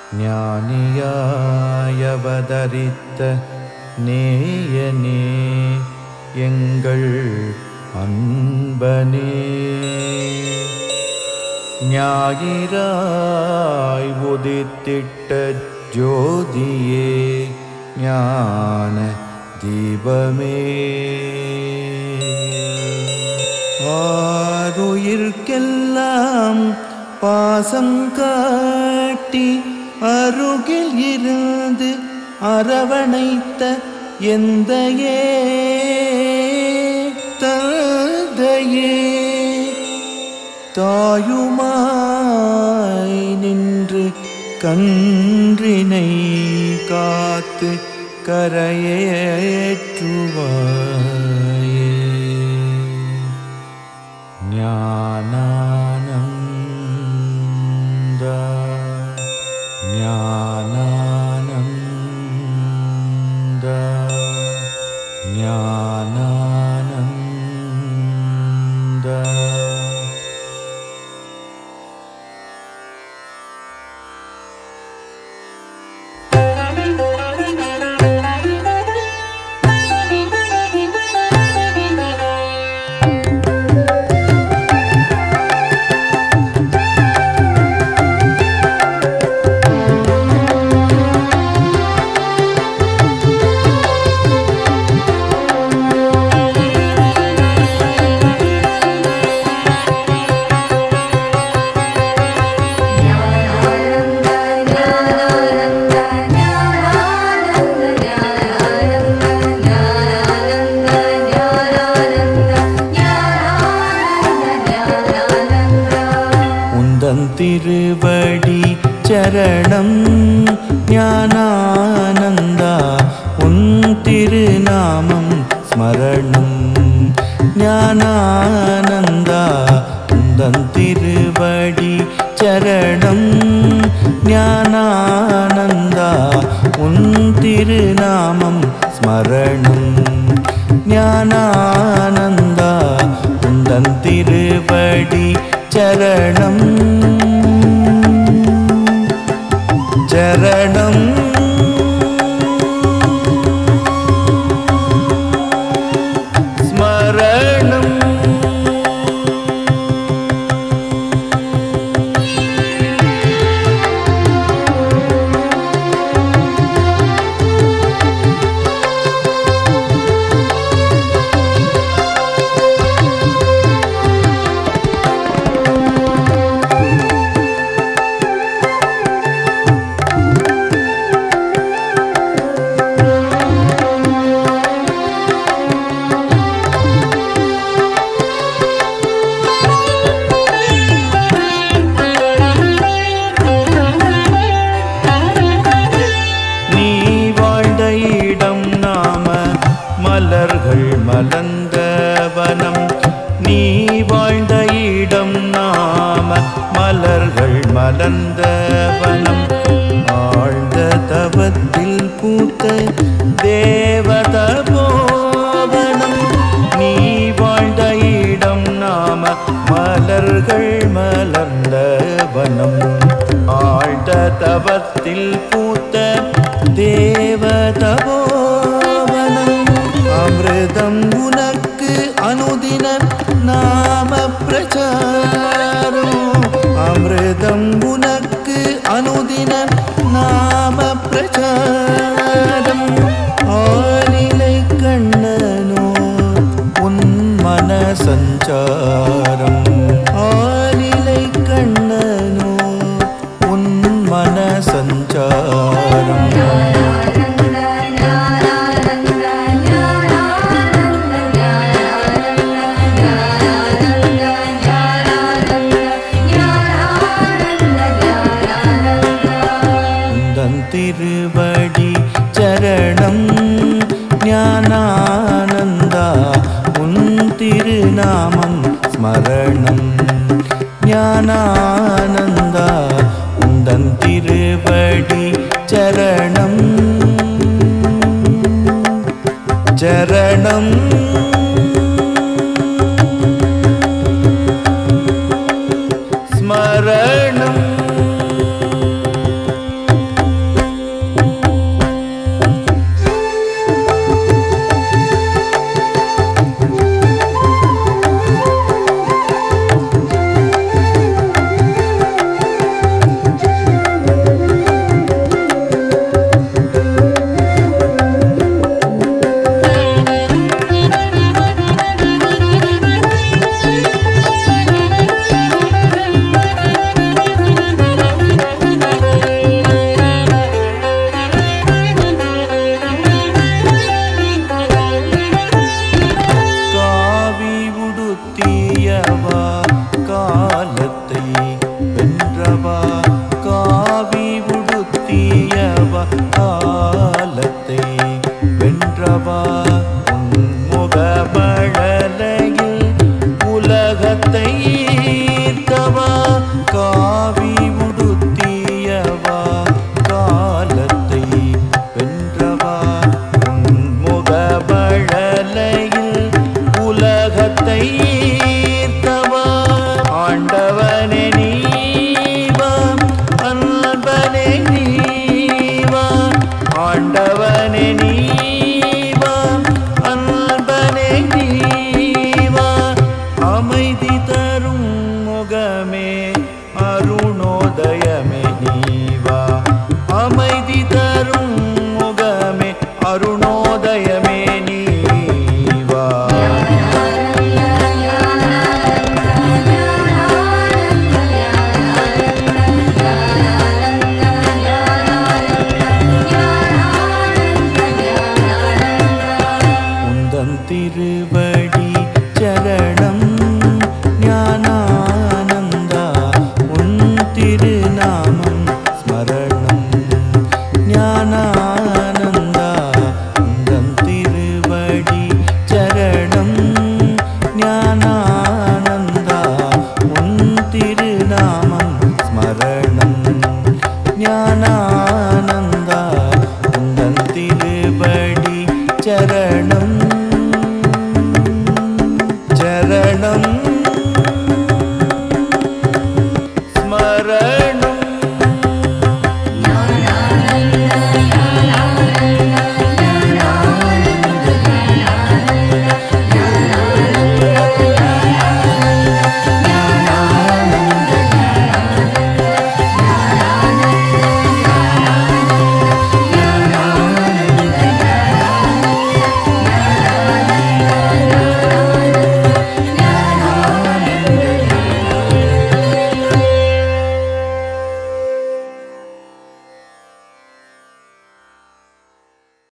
ஞானியாயவதரித்த நேயனே எங்கள் அன்பனே ஞாயிறாய் உதித்திட்ட ஜோதியே ஞான தீபமே ஆருயிர்க்கெல்லாம் பாசம் காட்டி அருகில் இருந்து அரவணைத்த எந்தையே தந்தையே தாயுமாய் நின்று கன்றினை காத்து கரையேற்றுவாயே ஞானானந்த ஞானானந்த ஞானானந்த உந்தன் திருவடி சரணம் ஞானானந்தா உன் திருநாமம் ஸ்மரணம் ஞானானந்தா உந்தன் திருவடி சரணம் ஞானானந்தா உன் திருநாமம் ஸ்மரணம் ஞானானந்தா உந்தன் திருவடி சரணம் சரணம் ஸ்மரணம் நீ வாழ்ந்த இடம் நாம மலர்கள் மலர்ந்த வனம் நீ வாழ்ந்த இடம் நாம மலர்கள் மலர்ந்த வனம் ஆழ்ந்த தவத்தில் பூத்த தேவத போவனம் நீ வாழ்ந்த இடம் நாம மலர்கள் மலர்ந்த வனம் ஆழ்ந்த தவத்தில் பூத்த தேவதபோவனம் அமிர்தம் உனக்கு அனுதின நாம பிரச்சாரம் அமிர்தம் உனக்கு அனுதின நாம பிரச்சாரம் ஆலிலை கண்ணனோ உன் மன சஞ்சாரம் ஆலிலை கண்ணனோ உன் மன சஞ்சாரம் உந்தன் திருவடி சரணம் ஞானானந்தா உன் திருநாமம் ஸ்மரணம் ஞானானந்தா உந்தன் திருவடி சரணம் சரணம் ஸ்மரணம் திருவடி சரணம்